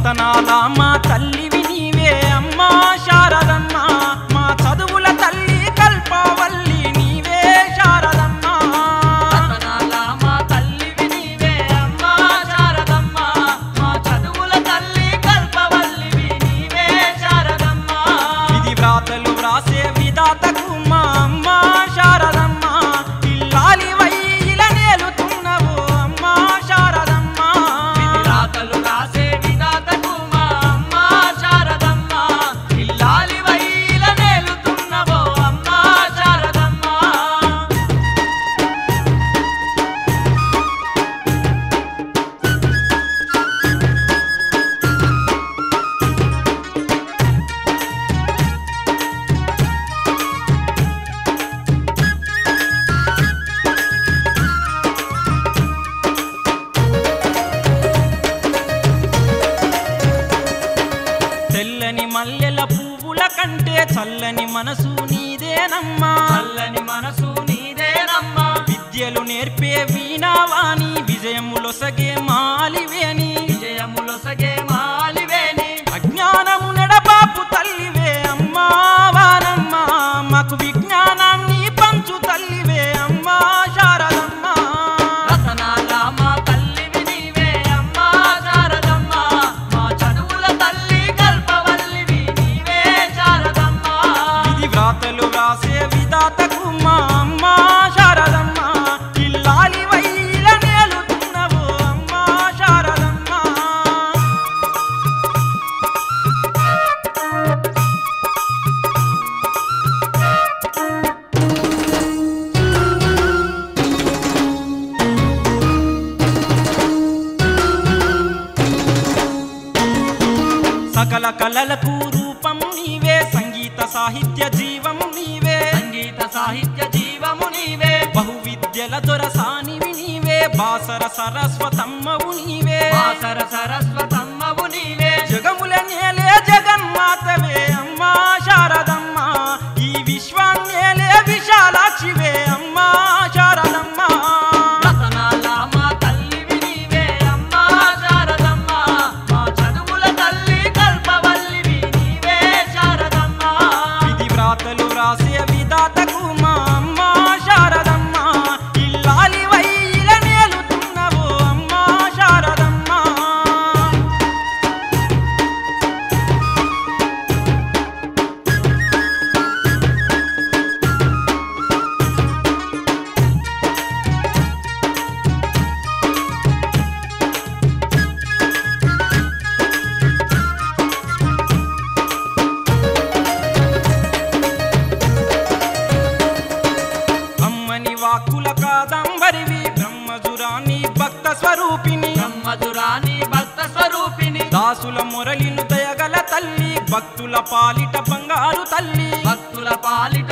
రతనాల మా తల్లివి నీవే అమ్మా శారదమ్మ మా చదువుల తల్లి కల్పవల్లి నీవే శారదమ్మ రతనాల మా తల్లివి నీవే అమ్మా శారదమ్మ మా చదువుల తల్లి కల్పవల్లివి నీవే శారదమ్మ విధి వ్రాతలు వ్రాసే విధాతకు మా అమ్మ శారదమ్మ ఇల్లాలి వైల నేలుతున్నవు అమ్మా శారదమ్మ విధి రాతలు రాసే విధాతకు మా అమ్మ శారదమ్మ ఇల్లాలి వైల నేలుతున్నవో అమ్మా శారదమ్మ తెల్లని మల్లెల పువ్వుల కంటే చల్లని మనసు నీదేనమ్మా చల్లని మనసు నీదేనమ్మా విద్యలు నేర్పే వీణావాణి విజయములొసగే మాలివేని విజయములొసగే మాలివేని అజ్ఞానము నడబాపు తల్లివే అమ్మా వానమ్మ మాకు విజ్ఞానాన్ని పంచు తల్లివే అమ్మా శారదమ్మ రతనాల మా తల్లివి నీవే అమ్మా శారదమ్మ మా చదువుల తల్లి కల్పవల్లివి నీవే శారదమ్మ ఇది వ్రాతలు వ్రాసే విధాతకు మా అమ్మ శారదమ్మ ఇల్లాలి వైల నేలుతున్నవు అమ్మా శారదమ్మ సకల కళలకు రూపం నీవే సంగీత సాహిత్య జీవం నీవే సంగీత సాహిత్య జీవము నీవే బహు విద్యల దొరసానివి నీవే బాసర సరస్వతమ్మవు నీవే వాసర సరస్వతమ్మవు నీవే జగముల నేలే జగన్మాతవే అమ్మా శారదమ్మ ఈ విశ్వాన్నేలే విశాలాక్షివే అమ్మా శారదమ్మ రతనాల మా తల్లివి నీవే అమ్మా శారదమ్మ మా చదువుల తల్లి కల్పవల్లివి నీవే శారదమ్మ విధి వ్రాతలు వ్రాసే విధాతకు మా అమ్మ శారదమ్మ ఇల్లాలి వైల నేలుతున్నవు అమ్మా శారదమ్మ అమ్మని వాక్కుల కాదంబరివి బ్రహ్మజురాని భక్త స్వరూపిణి బ్రహ్మధురాని భక్త స్వరూపిణి దాసుల మురళిను దయగల తల్లి భక్తుల పాలిట బంగారు తల్లి భక్తుల పాలిట